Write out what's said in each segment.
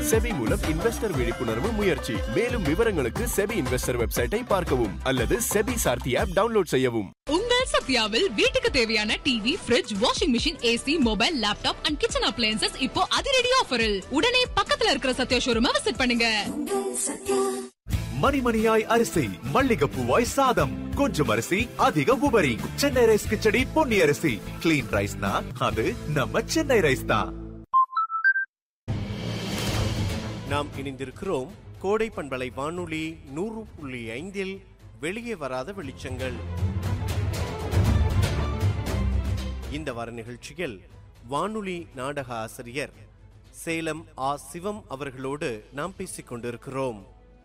SEBI மூலம் investor விழிப்புணர்வு முயற்சி மேலும் விவரங்களுக்கு செபி இன்வெஸ்டர் வெப்சைட்டை பார்க்கவும் அல்லது செபி சார்த்தி ஆப் டவுன்லோட் செய்யவும் உங்கள் சத்யாவில் வீட்டுக்கு தேவையான TV fridge washing machine AC mobile laptop and kitchen appliances இப்போ அதிரடி ஆஃபரில் உடனே பக்கத்துல இருக்கிற சத்யா ஷோரூமை விசிட் பண்ணுங்க மணிமணியாய் அரிசி மல்லிகைப்பூவாய் சாதம் கொஞ்சம் அரிசி அதிக உபரி சென்னை ரைஸ் கிச்சடி பொன்னி அரிசி கிளீன் ரைஸ்னா அது நம்ம சென்னை ரைஸ் தான் நாம் இணைந்திருக்கிறோம் கோடை பண்பலை வானொலி நூறு புள்ளி ஐந்தில் வெளியே வராத வெளிச்சங்கள் இந்த வார நிகழ்ச்சியில் வானொலி நாடக ஆசிரியர் சேலம் ஆ சிவம் அவர்களோடு நாம் பேசிக் கொண்டிருக்கிறோம்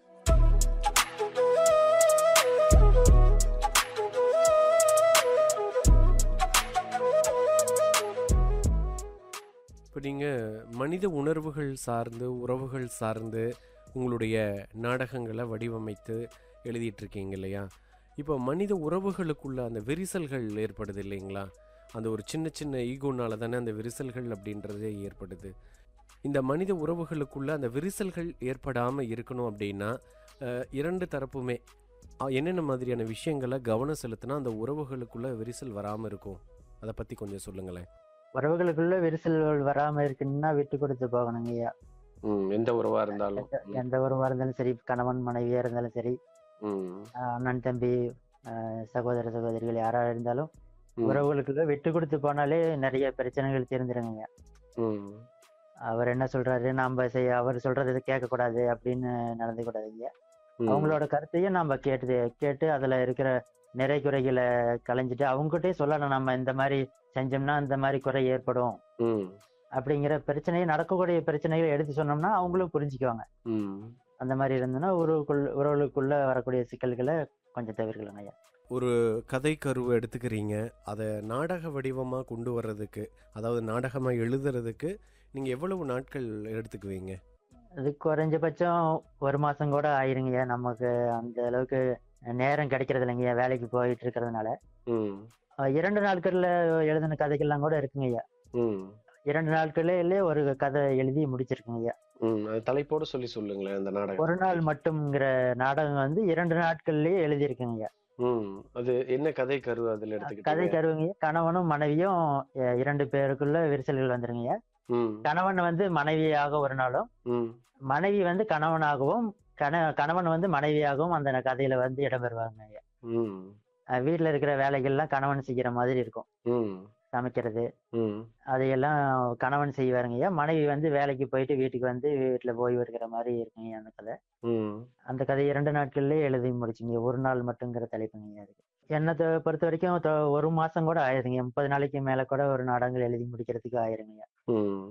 இப்போ நீங்கள் மனித உணர்வுகள் சார்ந்து உறவுகள் சார்ந்து உங்களுடைய நாடகங்களை வடிவமைத்து எழுதிட்டு இருக்கீங்க இல்லையா இப்போ மனித உறவுகளுக்குள்ள அந்த விரிசல்கள் ஏற்படுது இல்லைங்களா அந்த ஒரு சின்ன சின்ன ஈகோனால தானே அந்த விரிசல்கள் அப்படின்றதே ஏற்படுது இந்த மனித உறவுகளுக்குள்ள அந்த விரிசல்கள் ஏற்படாமல் இருக்கணும் அப்படின்னா அஹ், இரண்டு தரப்புமே அஹ், என்னென்ன மாதிரியான விஷயங்களை கவனம் செலுத்தினா அந்த உறவுகளுக்குள்ள விரிசல் வராமல் இருக்கும் அதை பற்றி கொஞ்சம் சொல்லுங்களேன் உறவுகளுக்குள்ள விரிசல்கள் வராம இருக்குன்னா விட்டு கொடுத்து போகணுங்க ஐயா ம் எந்த உறவா இருந்தாலும் எந்த- எந்த உறவா இருந்தாலும் சரி கணவன் மனைவியா இருந்தாலும் சரி ம் ஆஹ் அண்ணன் தம்பி ஆஹ் சகோதர சகோதரிகள் யாரா இருந்தாலும் ம். உறவுகளுக்குள்ள விட்டு கொடுத்து போனாலே நிறைய பிரச்சனைகள் தீர்ந்துருங்க ஐயா ம் அவர் என்ன சொல்றாரு நாம செய்ய அவர் சொல்றது கேட்க கூடாது அப்படின்னு நடந்து கூடாதுங்க ம். அவங்களோட கருத்தையும் நம்ம கேட்டு கேட்டு அதுல இருக்கிற நிறை குறைகளை களைஞ்சிட்டு அவங்ககிட்டயே சொல்லணும் நம்ம இந்த மாதிரி செஞ்சோம்னா இந்த மாதிரி குறை ஏற்படும் ம் அப்படிங்கிற பிரச்சனையை நடக்கக்கூடிய பிரச்சனைகளை எடுத்து சொன்னோம்னா அவங்களும் புரிஞ்சுக்குவாங்க ம் அந்த மாதிரி இருந்ததுன்னா உறவுக்குள் உறவுகளுக்குள்ள வரக்கூடிய சிக்கல்களை கொஞ்சம் தவிர்க்கலாம் ஐயா ஒரு கதை கருவை எடுத்துக்கிறீங்க அதை நாடக வடிவமாக கொண்டு வர்றதுக்கு அதாவது நாடகமாக எழுதுறதுக்கு நீங்கள் எவ்வளவு நாட்கள் எடுத்துக்குவீங்க அது குறைஞ்சபட்சம் ஒரு மாசம் கூட ஆயிருங்கய்யா நமக்கு அந்த அளவுக்கு நேரம் கிடைக்கிறது இல்லைங்கய்யா வேலைக்கு போயிட்டு இருக்கிறதுனால ம் அஹ் இரண்டு நாட்கள்ல எழுதின கதைகள்லாம் கூட இருக்குங்க ஐயா ம் இரண்டு நாட்களிலே ஒரு கதை எழுதி முடிச்சிருக்குங்க ஐயா ம் அது தலைப்போட சொல்லி சொல்லுங்களேன் அந்த நாடகம் ஒரு நாள் மட்டும்ங்கிற நாடகம் வந்து இரண்டு நாட்கள்லயே எழுதியிருக்குங்க ஐயா ம் அது என்ன கதை கரு அதில் கதை எடுத்துக்கிட்டீங்க கருவுங்க ஐயா. கணவனும் மனைவியும் அஹ் இரண்டு பேருக்குள்ள விரிசல்கள் வந்துருங்க ஐயா ம் கணவன் வந்து மனைவியாக ஒரு நாளும் ம் மனைவி வந்து கணவனாகவும் கண கணவன் வந்து மனைவியாகவும் அந்த கதையில வந்து இடம்பெறுவாங்க ஐயா. ம் அஹ் வீட்ல இருக்கிற வேலைகள்லாம் கணவன் செய்கிற மாதிரி இருக்கும் ம் சமைக்கிறது ம் அதையெல்லாம் கணவன் செய்வாருங்க ஐயா மனைவி வந்து வேலைக்கு போயிட்டு வீட்டுக்கு வந்து வீட்டுல ஓய்வு இருக்கிற மாதிரி இருக்குங்க ஐயா அந்த கதை ம் அந்த கதை இரண்டு நாட்கள்லயே எழுதி முடிச்சுங்க ஒரு நாள் மட்டுங்கிற தலைப்புங்க ஐயா அதுக்கு என்னை தொ- பொறுத்த வரைக்கும் தொ- ஒரு மாசம் கூட ஆயிருங்க முப்பது நாளைக்கு மேல கூட ஒரு நாடகங்கள் எழுதி முடிக்கிறதுக்கு ஆயிருங்க ஐயா ம்